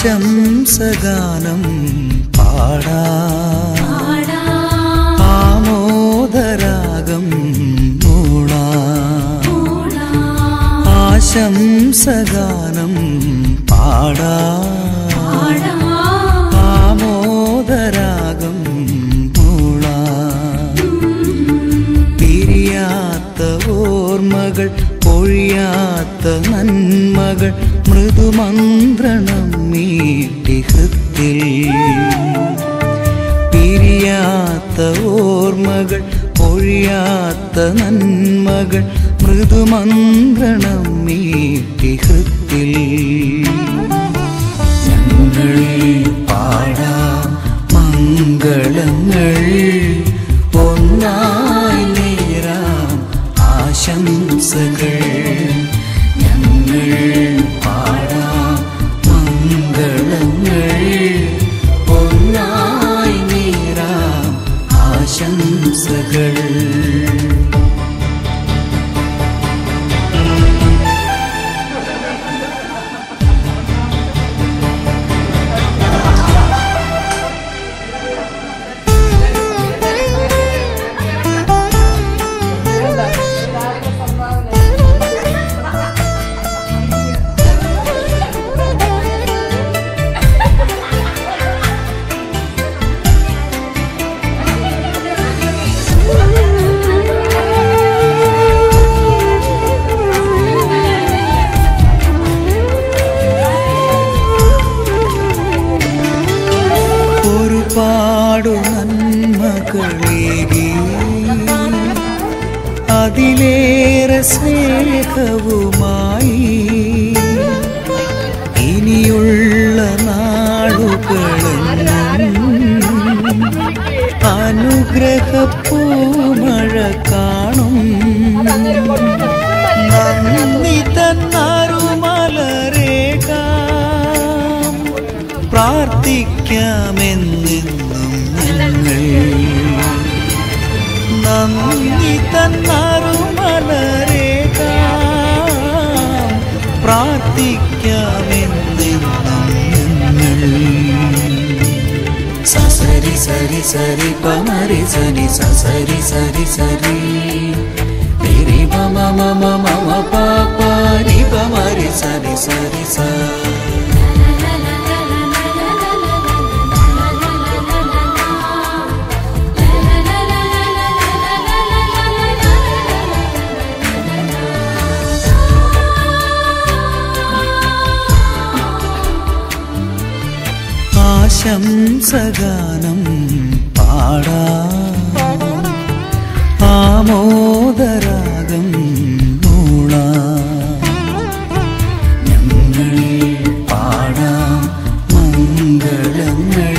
ആശംസഗാനം പാടാ ആമോദരാഗം മൂളാ ആശംസഗാനം പാടാ ആമോദരാഗം മൂളാ പിരിയാത്ത ഓർമ്മകൾ പൊഴിയാത്ത നന്മകൾ മൃദുമന്ത്രണം മീട്ടി ഹൃത്തിൽ പിരിയാത്ത ഓർമ്മകൾ പൊഴിയാത്ത നന്മകൾ മൃദുമന്ത്രണം മീട്ടി ഹൃത്തിൽ ഞങ്ങൾ പാടാം മംഗളങ്ങൾ ഒന്നായി നേരാം ആശംസകൾ ഞങ്ങൾ പാടാം മംഗളങ്ങൾ ഒന്നായി നേരാം ആശംസകൾ ഒരുപാടു നന്മകളേകി അതിലേറെ സ്നേഹവുമായി ഇനിയുള്ള നാളുകളെന്നും അനുഗ്രഹപ്പൂമഴ കാണും നന്ദി തന്നാറുമലരേകാം പ്രാർത്ഥിക്കാമെന്നെന്നും ഞങ്ങൾ നന്ദി തന്നാറുമലരേകാം പ്രാർത്ഥിക്കാമെന്നെന്നും ഞങ്ങൾ സസരി സരി സരി പമരി സനി സസരി സരി സരി രി മമ മമ മമ പാപ രി പമരി സരി സരി സ ആശംസഗാനം പാടാ ആമോദരാഗം മൂളാ ഞങ്ങൾ പാടാം മംഗളങ്ങൾ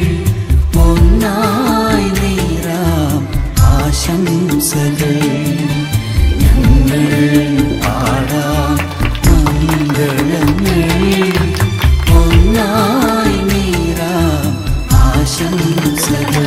ഒന്നായി നേരാം ആശംസകൾ ഞങ്ങൾ പാടാം മംഗളങ്ങൾ ഒന്നായി നേരാം ആശംസകൾ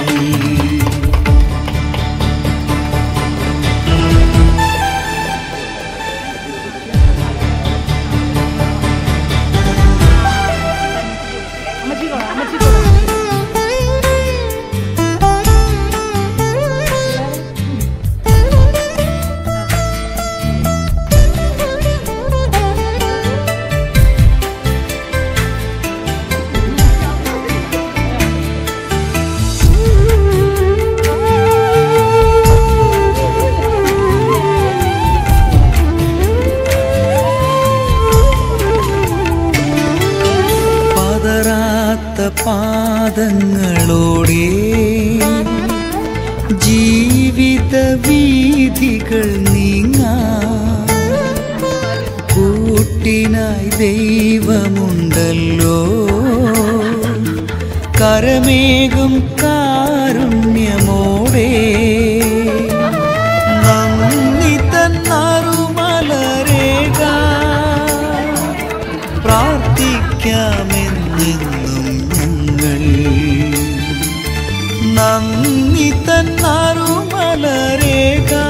പതറാത്ത പാദങ്ങളോടെ ജീവിത വീതികൾ നീങ്ങാ കൂട്ടിനായി ദൈവമുണ്ടല്ലോ കരമേകും കാരുണ്യമോടെ നന്ദി തന്നാറുമലരേകാ പ്രാർത്ഥിക്കാമെന്നെന്നും ഞങ്ങൾ നന്ദി തന്നാറുമലരേകാ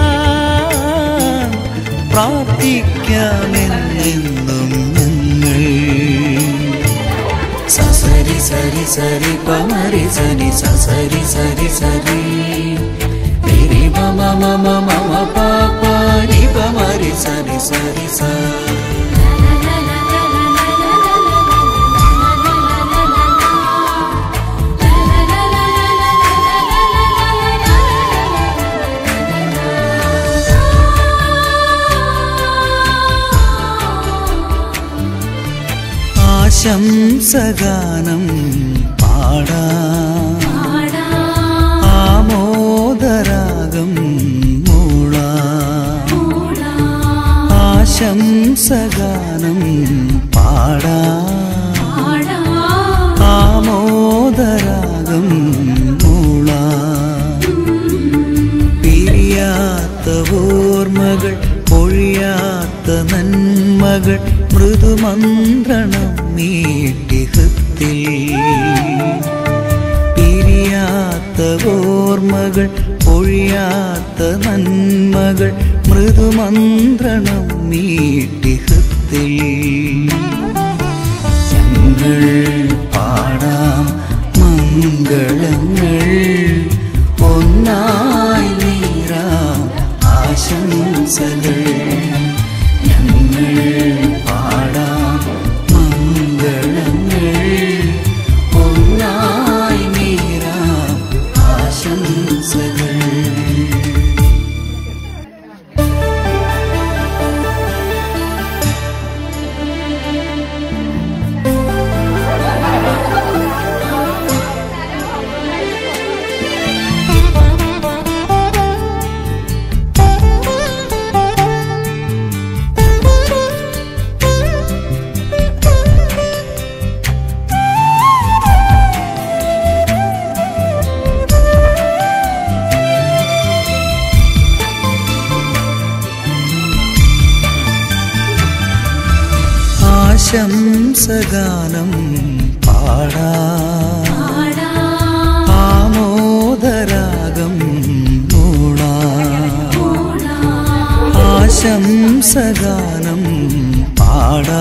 പ്രാർത്ഥിക്കാമെന്നെന്നും ഞങ്ങൾ సరి సరి పమరి సని స సరి సరి సరి రి మమ మమ మమ పాప రి పమరి సరి సరి స ആശംസഗാനം പാടാ ആമോദരാഗം മൂളാ ആശംസഗാനം പാടാ ആമോദരാഗം മൂളാ പിരിയാത്ത ഓർമ്മകൾ പൊഴിയാത്ത നന്മകൾ മൃദുമന്ത്രണം നീട്ടി ഹൃത്തിൽ പിരിയാത്ത ഓർമ്മകൾ പൊഴിയാത്ത നന്മകൾ മൃദുമന്ത്രണം നീട്ടി ഹൃത്തിൽ ഞങ്ങൾ പാടാം മംഗളങ്ങൾ ഒന്നായി നീരാം ആശംസകൾ ഞങ്ങൾ പാടാം മംഗളങ്ങൾ ഒന്നായി നീരാം ആശംസകൾ ആശംസഗാനം പാടാ ആമോദരാഗം മൂളാ ആശംസഗാനം പാടാ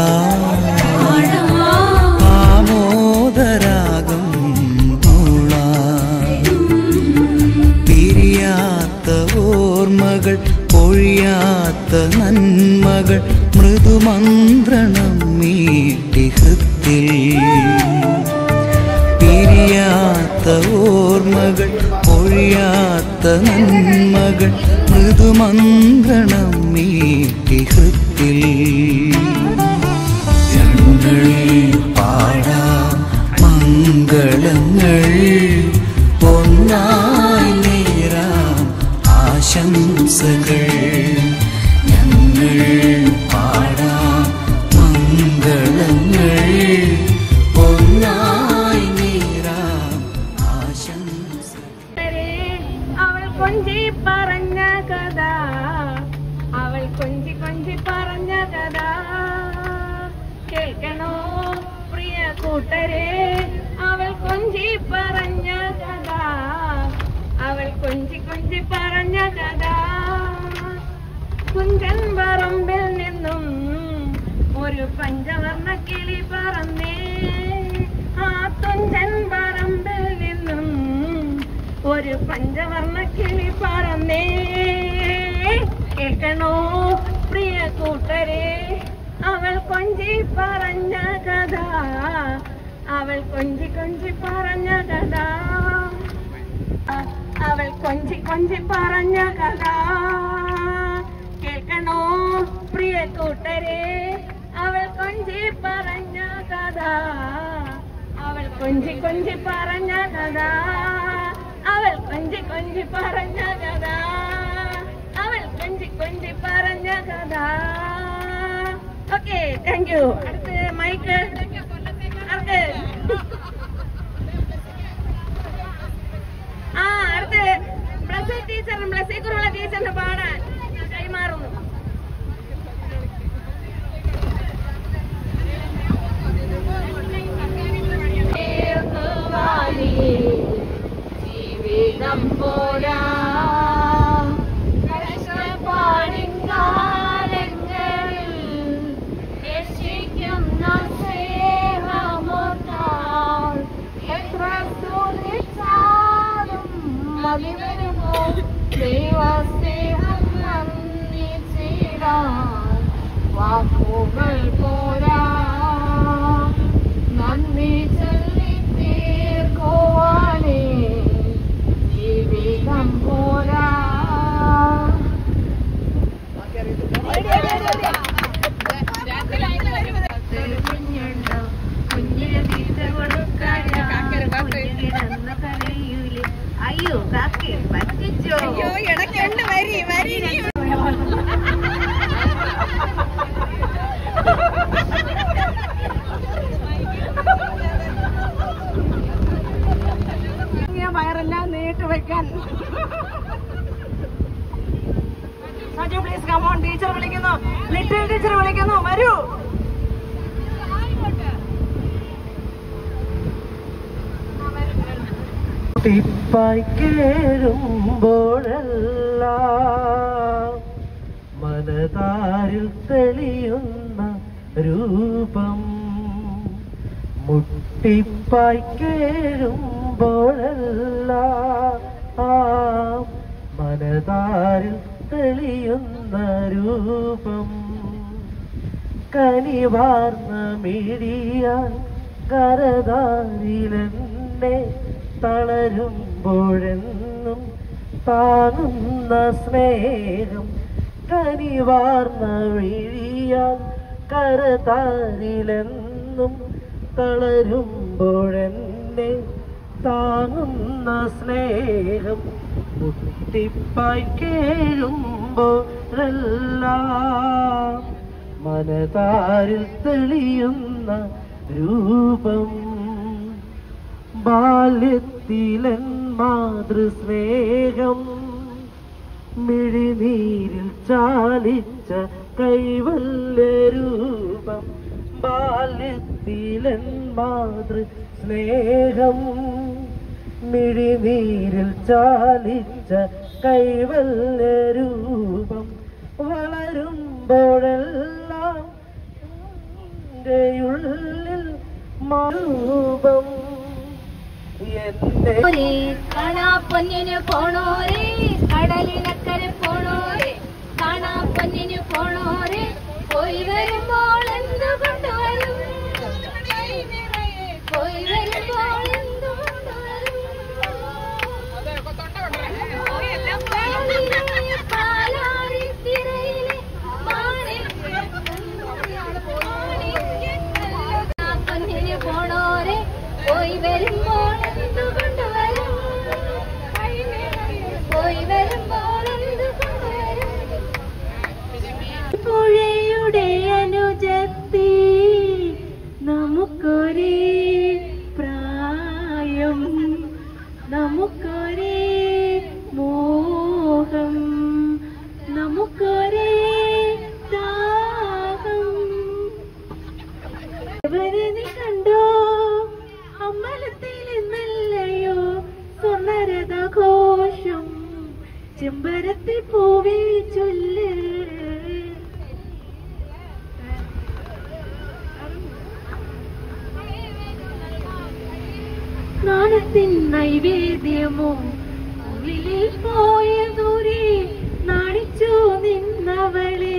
ആമോദരാഗം മൂളാ പിരിയാത്ത ഓർമ്മകൾ പൊഴിയാത്ത നന്മകൾ മൃദുമന്ത്രണം നീട്ടി ഹൃത്തിൽ പിരിയാത്ത ഓർമ്മകൾ പൊഴിയാത്ത നന്മകൾ മൃദുമന്ത്രണം നീട്ടി ഹൃത്തിൽ ഞങ്ങൾ പാടാം മംഗളങ്ങൾ ഒന്നായി നേരാം ആശംസകൾ ഞങ്ങൾ പാടാം മംഗളങ്ങൾ ഒന്നായി നേരാം ആശംസകൾ വരെ അവൾ കൊഞ്ചി പറഞ്ഞ കഥ അവൾ കൊഞ്ചി കൊഞ്ചി പറഞ്ഞ കഥ കേൾക്കണോ പ്രിയ കൂട്ടരെ അവൾ കൊഞ്ചി പറഞ്ഞ കഥ അവൾ കൊഞ്ചി കൊഞ്ചി പറഞ്ഞ കഥ കുഞ്ചൻ പറമ്പിൽ നിന്നും ഒരു പഞ്ചവർണ്ണ കിളി പറന്നേ ആ തുഞ്ചൻ പറമ്പിൽ നിന്നും ഒരു പഞ്ചവർണ്ണ കിളി പറന്നേ കേൾക്കണോ പ്രിയ കൂട്ടരെ അവൾ കൊഞ്ചി പറഞ്ഞ കഥ അവൾ കൊഞ്ചി കൊഞ്ചി പറഞ്ഞ കഥ അവൾ കൊഞ്ചി കൊഞ്ചി പറഞ്ഞ കഥ കേൾക്കണോ പ്രിയ കൂട്ടരെ അവൾ കൊഞ്ചി പറഞ്ഞ കഥ അവൾ കൊഞ്ചി കൊഞ്ചി പറഞ്ഞ കഥ അവൾ കൊഞ്ചി കൊഞ്ചി പറഞ്ഞ കഥ അവൾ കൊഞ്ചി കൊഞ്ചി പറഞ്ഞ കഥ ഓക്കെ താങ്ക് യു അടുത്ത് മൈക്ക് അടുത്ത് ആ അടുത്ത് ബ്ലസ് ടീച്ചറും ബ്ലസ്സി കുറുള്ള ടീച്ചറിന് പാടാൻ കൈമാറുന്നു ജീവിതം പോരാ കഷ്ടപ്പാടിൻ കാലങ്ങളിൽ രക്ഷിക്കുന്ന സ്നേഹമൊത്താൽ വാക്കുകൾ പോരാ നന്ദി ചൊല്ലി തീർക്കുവാനേ ജീവിതം പോരാ കുഞ്ഞുണ്ടോ കുഞ്ഞിന് തീറ്റ കൊടുക്കാനാ കുഞ്ഞിടന്ന കരയൂലേ അയ്യോ കാക്കി പറ്റിച്ചോ അയ്യോ ഇടയ്ക്കുണ്ട് വരി വരി വയറെല്ലാം നീട്ട് വെക്കാൻ സജു പ്ലീസ് കമോൺ ടീച്ചർ വിളിക്കുന്നു ലിറ്റിൽ ടീച്ചർ വിളിക്കുന്നു വരൂ ടിപ്പായി കേഴുമ്പോഴെല്ലാം മനതാരിൽ തെളിയുന്ന രൂപം മുട്ടിപ്പായി കേഴുമ്പോഴെല്ലാം ആ മനതാരിൽ തെളിയുന്ന രൂപം കനിവാർന്ന മിഴിയാൽ കരതാരിലെന്നെ തളരുമ്പോഴെന്നും താങ്ങുന്ന സ്നേഹം കനിവാർന്ന മിഴിയാൽ കരതാരിലെന്നും തളരുമ്പോഴെന്നെ താങ്ങുന്ന സ്നേഹം മുട്ടിപ്പായി കേഴുമ്പോഴെല്ലാം മനതാരിൽ തെളിയുന്ന രൂപം ബാല്യത്തിലൻ മാതൃസ്നേഹം മിഴിനീരിൽ ചാലിച്ച കൈവല്യ രൂപം ബാല്യത്തിലൻ മാതൃ സ്നേഹം മിഴിനീരിൽ ചാലിച്ച കൈവല്യ രൂപം വളരുമ്പോഴെല്ലാം എൻ്റെ ഉള്ളിൽ മാരൂപം എന്റെ പോണോരേ കാണാ പൊന്നിന് പോണോരേ കടലിനക്കരെ പോണോരേ കാണാ പൊന്നിന് പോണോരേ പോയി വരുമ്പോൾ എന്ത് കൊണ്ടുവരും പോയി വരുമ്പോൾ എന്ത് കൊണ്ടുവരും പാലാറി തിരയിലെ പൊന്നിന് പോണോരെ പോയി വരുമ്പോൾ എന്ത് കൊണ്ടുവരും പോയി വരുമ്പോൾ എന്ത് കൊണ്ടുവരും പുഴയുടെ അനുജത്തി നമുക്കൊരേ പ്രായം നമുക്കൊരേ മോഹം നമുക്കൊരേ ദാഹം ഇവരെ നീ കണ്ടോ അമ്പലത്തിൽ ഇന്നല്ലയോ സ്വർണരഥഘോഷം ചെമ്പരത്തി പൂവേ ചൊല്ല് നാണത്തിൻ നൈവേദ്യമോ ഉള്ളിൽ പോയ ദൂരെ നാണിച്ചു നിന്നവളെ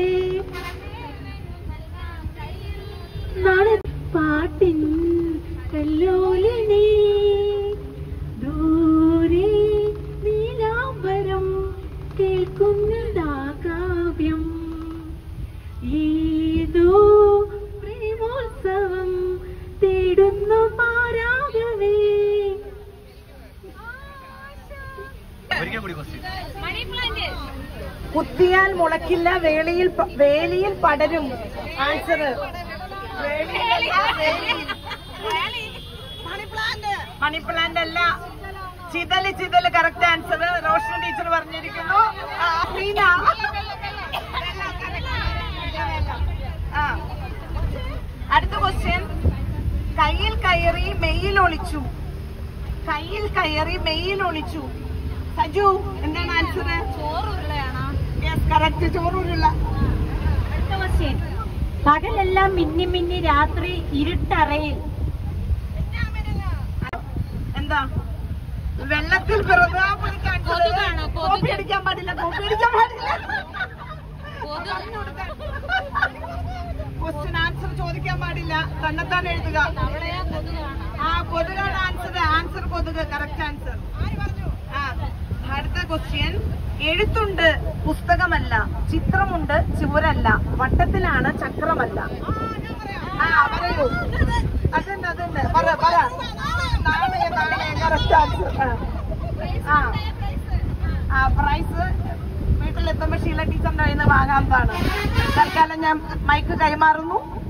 നാണ പാട്ടിൻ കല്ലോലിനി ദൂരെ നീലാംബരം കേൾക്കുന്നതാ കാവ്യം ഏതോ പ്രേമോത്സവം തേടുന്നു പാരാഗവേ കുത്തിയാൽ മുളക്കില്ല വേളിയിൽ പ- വേലിയിൽ പടരും ആൻസർ മണിപ്ലാന്റ് അല്ല ചിതല് ചിതല് കറക്റ്റ് ആൻസർ റോഷൻ ടീച്ചർ പറഞ്ഞിരിക്കുന്നു ആ, റീന. ആ. അടുത്ത ക്വസ്റ്റ്യൻ കയ്യിൽ കയറി മെയ്യിൽ ഒളിച്ചു കയ്യിൽ കയറി മെയ്യിൽ ഒളിച്ചു സജു എന്താണ് ആൻസർ യെസ് കറക്റ്റ് ചോറൂരുള്ള പകലെല്ലാം മിന്നി മിന്നി രാത്രി ഇരുട്ടറയിൽ എന്താ വെള്ളത്തിൽ പിറന്ന കൊതുകാണോ? കൊതുക്. കോപ്പി അടിക്കാൻ പാടില്ല കോപ്പി അടിക്കാൻ പാടില്ല ക്വസ്റ്റ്യൻ പാടില്ല തന്നെത്താൻ എഴുതുക ആ കൊതുകാണ് ആൻസർ ആൻസർ കൊതുക് കറക്റ്റ് ആൻസർ ആ അടുത്ത ക്വസ്റ്റ്യൻ എഴുത്തുണ്ട് പുസ്തകമല്ല ചിത്രമുണ്ട് ചുവരല്ല വട്ടത്തിലാണ് ചക്രമല്ല ആ പറയൂ അതുണ്ട് അതുണ്ട് പറ പറ നാണയം നാണയം കറക്റ്റ് ആൻസർ ആ ആ പ്രൈസ് വീട്ടിലെത്തുമ്പോ ഷീല ടീച്ചറിന്റെ കയ്യിൽ നിന്ന് വാങ്ങാവുന്നതാണ് തൽക്കാലം ഞാൻ മൈക്ക് കൈമാറുന്നു